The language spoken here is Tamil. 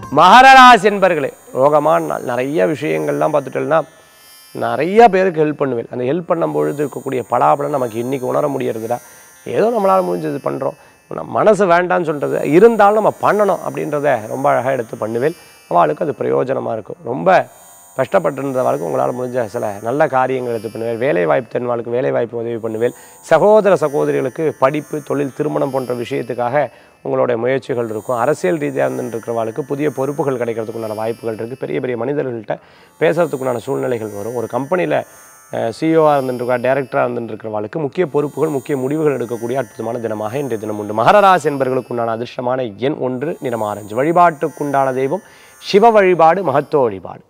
மகரராசி என்பர்களே ரோகமான நாள் நிறைய விஷயங்கள்லாம் பார்த்துட்டோம்னா நிறைய பேருக்கு ஹெல்ப் பண்ணுவேன் அந்த ஹெல்ப் பண்ணும்பொழுது இருக்கக்கூடிய பலாபலம் நமக்கு இன்றைக்கி உணர முடியறதுடா ஏதோ நம்மளால் முடிஞ்சது பண்ணுறோம் நம்ம மனசு வேண்டாம்னு சொல்கிறது இருந்தாலும் நம்ம பண்ணணும் அப்படின்றத ரொம்ப அழகாக எடுத்து பண்ணுவேன் அவளுக்கு அது பிரயோஜனமாக இருக்கும் ரொம்ப கஷ்டப்பட்டிருந்தவளுக்கு உங்களால் முடிஞ்ச சில நல்ல காரியங்கள் எடுத்து பண்ணுவேன் வேலை வாய்ப்பு தெரிஞ்சவாளுக்கு வேலை வாய்ப்பு உதவி பண்ணுவேன் சகோதர சகோதரிகளுக்கு படிப்பு தொழில் திருமணம் போன்ற விஷயத்துக்காக உங்களுடைய முயற்சிகள் இருக்கும் அரசியல் ரீதியாக இருந்துருக்கிறவாளுக்கு புதிய பொறுப்புகள் கிடைக்கிறதுக்குண்டான வாய்ப்புகள் இருக்குது பெரிய பெரிய மனிதர்கள்ட்ட பேசுறதுக்குண்டான சூழ்நிலைகள் வரும் ஒரு கம்பெனியில் சிஇஓவாக இருந்துருக்கா டேரக்டராக இருந்துருக்கிறவாளுக்கு முக்கிய பொறுப்புகள் முக்கிய முடிவுகள் எடுக்கக்கூடிய அற்புதமான தினமாக இன்றைய தினம் உண்டு மகரராசி என்பவர்களுக்கு உண்டான அதிர்ஷ்டமான எண் ஒன்று நிறம் ஆரஞ்சு வழிபாட்டுக்குண்டான தெய்வம் சிவ வழிபாடு மகத்துவ வழிபாடு